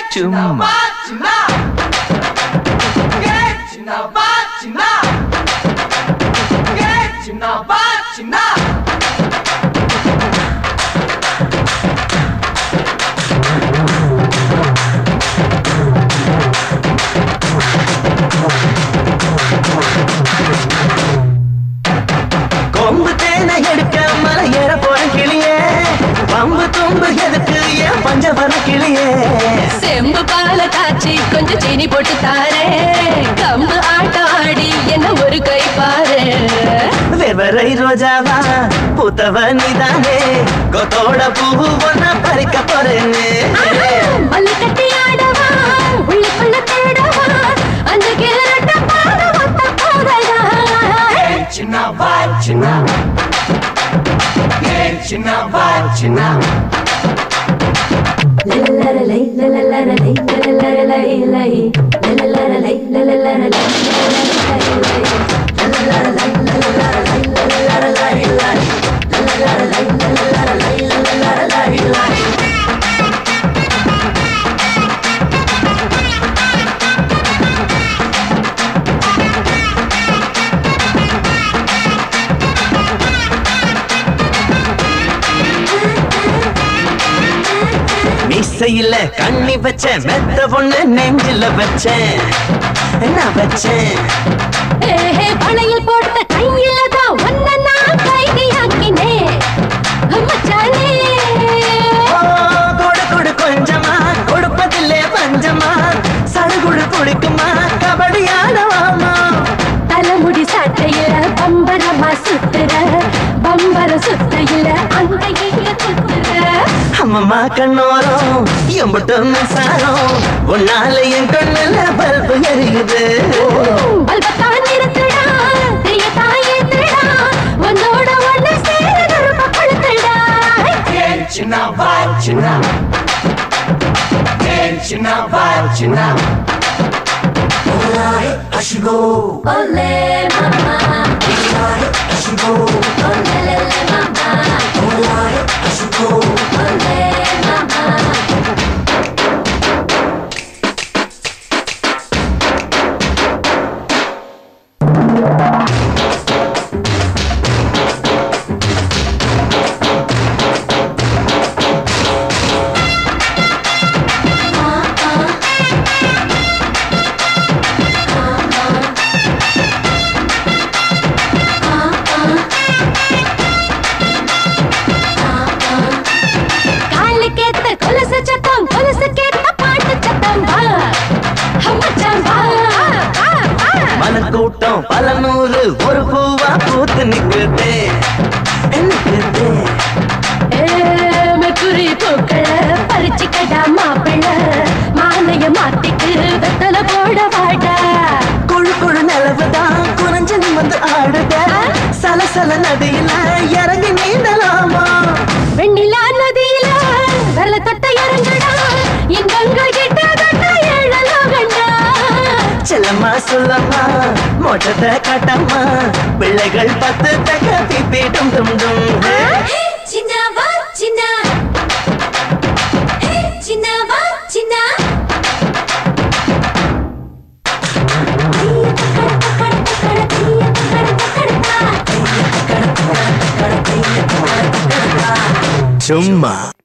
சும்மா கொம்பு தேனை எடுக்க மலை ஏற போற கிளியே பம்பு தும்பு எதுக்கு ஏன் பஞ்சவர கிளியே செம்பு பால காய்ச்சி கொஞ்சம் சீனி போட்டு தாரே கம்பு ஆட்டம் ஆடி என்ன ஒரு கை பாரு வெவரை ரோஜாவா பூத்தவ நீதானே கொத்தோட பூ ஒன்ன பறிக்க போறேன்னு மல்லு கட்டி ஆடவா உள்ளுக்குள்ள தேடவா அந்த கேரட்ட பாட ஒத்த போதடா லலலலை, லலலலை, லலலலை, லை. லலலலை, லலலலை, லலலலை, லை. மீசையில கண்ணி வச்சேன் மெத்த பொண்ணு நெஞ்சில வச்சேன் நான் வச்சேன் ஏஹே, பனையில் போட்ட கையில தான் உன்னை நான் கைதியாக்கினேன். மச்சானே. ஓ, கொடு கொடு கொஞ்சமா கொடுப்பதில்லே பஞ்சமா சடுகுடு பிடிக்குமா கபடி ஆடவாமா தலைமுடி சாட்டையில பம்பரமா சுத்துற பம்பர சுத்தையில அங்க இங்க சுத்துற அம்மம்மா கண்ணோரம் எம்பட்டு மின்சாரம் உன்னால என் கண்ணுல பல்பு எரியுது பல்பத்தான் நிறுத்துடா தெரியத்தான் ஏத்துடா உன்னோட ஒண்ணு சேர கருப்ப கொளுத்துடா Ole mama Ole lele mama Ole mama காலுக்கேத்த கொலுசு சத்தம் கொலுசுக்கேத்த பாட்டு சத்தம் வா மச்சான் வா வா, வா. மனக்கூட்டம் பல நூறு ஒரு பூவா பூத்து நிக்குது நிக்குது ஏ, மெக்குரி பூக்கள பறிச்சுக்கடா மாப்பிள மாலைய மாத்திட்டு வெத்தல போட வாடா குழு குழு நிலவுதான் குறைஞ்சு வந்து ஆடுத சலசல நதியில இறங்கி நீந்தலாமா வெண்ணிலா நதியில வெள்ள தொட்ட இறங்குடா இங்கங்கள் கிட்ட கட்ட ஏழலாம் கண்டா செல்லம்மா சொல்லம்மா மோட்டத்தை காட்டம்மா பிள்ளைகள் பத்து தக்க பிப்பிட்டும் டும் டும் சின்னவா சின்ன சின்னவா சின்ன சும்மா